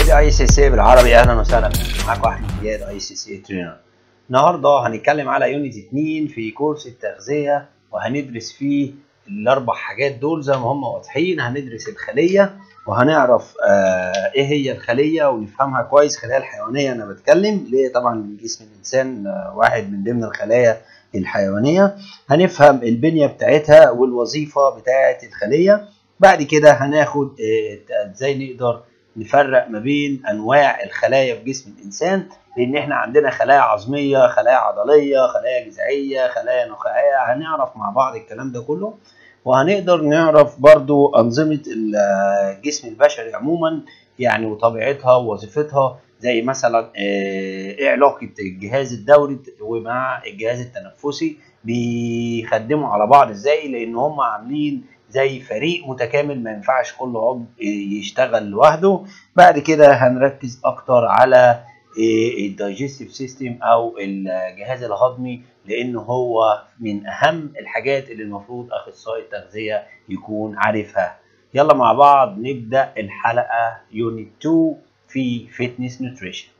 مشاهدي اي سي سي بالعربي اهلا وسهلا معاكم احمد زياد اي سي سي ترينر النهارده هنتكلم على يونت 2 في كورس التغذيه وهندرس فيه الاربع حاجات دول زي ما هم واضحين هندرس الخليه وهنعرف آه ايه هي الخليه ونفهمها كويس الخلايا الحيوانيه انا بتكلم ليه طبعا جسم الانسان آه واحد من ضمن الخلايا الحيوانيه هنفهم البنيه بتاعتها والوظيفه بتاعه الخليه بعد كده هناخد ازاي آه نقدر نفرق ما بين انواع الخلايا في جسم الانسان لان احنا عندنا خلايا عظميه خلايا عضليه خلايا جذعيه خلايا نخاعيه هنعرف مع بعض الكلام ده كله وهنقدر نعرف برضو انظمه الجسم البشري عموما يعني وطبيعتها ووظيفتها زي مثلا ايه علاقه الجهاز الدوري ومع الجهاز التنفسي بيخدموا على بعض ازاي لان هم عاملين زي فريق متكامل ما ينفعش كل عضو يشتغل لوحده بعد كده هنركز اكتر على الدايجستيف سيستم او الجهاز الهضمي لان هو من اهم الحاجات اللي المفروض اخصائي التغذيه يكون عارفها يلا مع بعض نبدا الحلقه يونت 2 في فيتنس نيوتريشن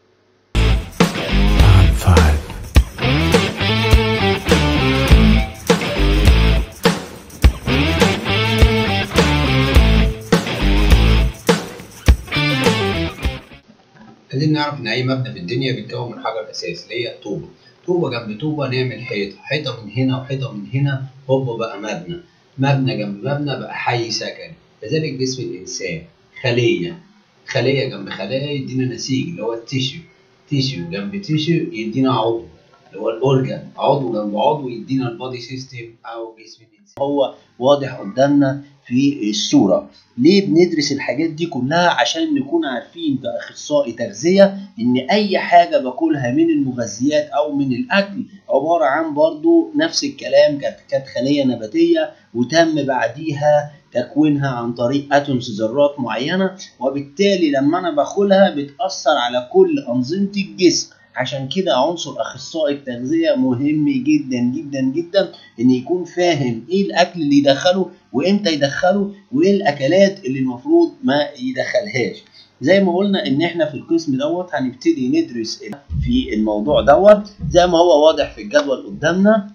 عايزين نعرف ان اي مبنى في الدنيا بيتكون من حجر اساسي اللي هي طوبه طوبه جنب طوبه نعمل حيطه حيطه من هنا وحيطه من هنا هوب بقى مبنى مبنى جنب مبنى بقى حي سكني كذلك جسم الانسان خليه خليه جنب خليه يدينا نسيج اللي هو التيشو تيشو جنب تيشو يدينا عضو اللي هو الاورجان عضو جنب عضو يدينا البادي سيستم او جسم الانسان هو واضح قدامنا في الصورة ليه بندرس الحاجات دي كلها عشان نكون عارفين كأخصائي تغذية إن أي حاجة باكلها من المغذيات أو من الأكل عبارة عن برضو نفس الكلام كانت خلية نباتية وتم بعديها تكوينها عن طريق اتومز ذرات معينة وبالتالي لما أنا باكلها بتأثر على كل أنظمة الجسم عشان كده عنصر اخصائي التغذيه مهم جدا جدا جدا ان يكون فاهم ايه الاكل اللي يدخله وامتى يدخله وايه الاكلات اللي المفروض ما يدخلهاش زي ما قلنا ان احنا في القسم دوت هنبتدي ندرس في الموضوع دوت زي ما هو واضح في الجدول قدامنا